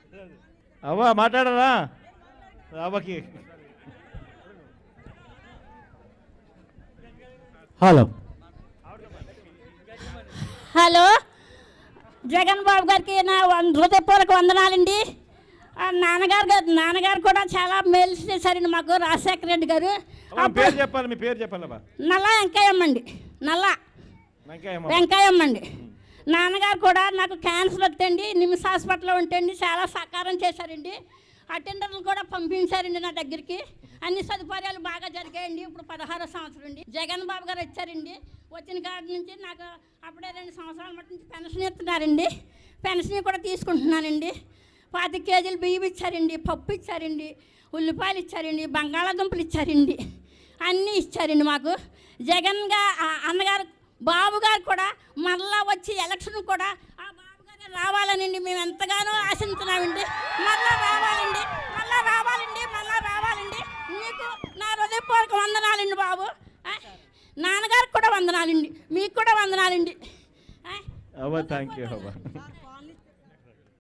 అవ్వ మాట్లాడరా అవ్వకి హలో హలో జగన్ బాబు గారికి నా వం- హృదయపూర్వక వందనాలండి ఆ నాన్నగారు గారు నాన్నగారు కూడా చాలా మేలు చేశారండి మాకు రాజశేఖర రెడ్డి గారు అవ్వ, మీ పేరు చెప్పాలి మీ పేరు చెప్పాలి అవ్వ నల్ల వెంకయ్యమ్మ అండి నల్ల వెంకయ్యమ్మ వెంకయ్యమ్మ అండి నాన్నగారు కూడా నాకు క్యాన్సర్ వద్దండి నిమ్స్ హాస్పిటల్లో ఉంటండి చాలా సహకారం చేశారండి అటెండర్లు కూడా పంపించారండి నా దగ్గరికి అన్ని సదుపాయాలు బాగా జరిగాయండి ఇప్పుడు పదహారో సంవత్సరం అండి జగన్ బాబు గారు వచ్చారండి వచ్చిన కాడి నుంచి నాకు అప్పుడే రెండు సంవత్సరాల మట్టి నుంచి పెన్షన్ ఇస్తున్నారండి పెన్షన్ కూడా తీసుకుంటున్నానండి పాతి కేజీలు బియ్యం ఇచ్చారండి పప్పు ఇచ్చారండి ఉల్లిపాయలు ఇచ్చారండి బంగాళాదుంపలు ఇచ్చారండి అన్నీ ఇచ్చారండి మాకు జగన్ గా ఆ అన్నగారు బాబు గారు కూడా మరలా వచ్చి ఎలక్షన్ కూడా ఆ బాబు గారు రావాలనండి మేము ఎంతగానో ఆశిస్తున్నామండి మరలా రావాలండి మరలా రావాలండి మరలా రావాలండి మీకు నా హృదయపూర్వక వందనాలండి బాబు ఆ, నాన్నగారికి కూడా వందనాలండి మీకు కూడా వందనాలండి ఆ, అవ్వ థ్యాంక్ యూ అవ్వ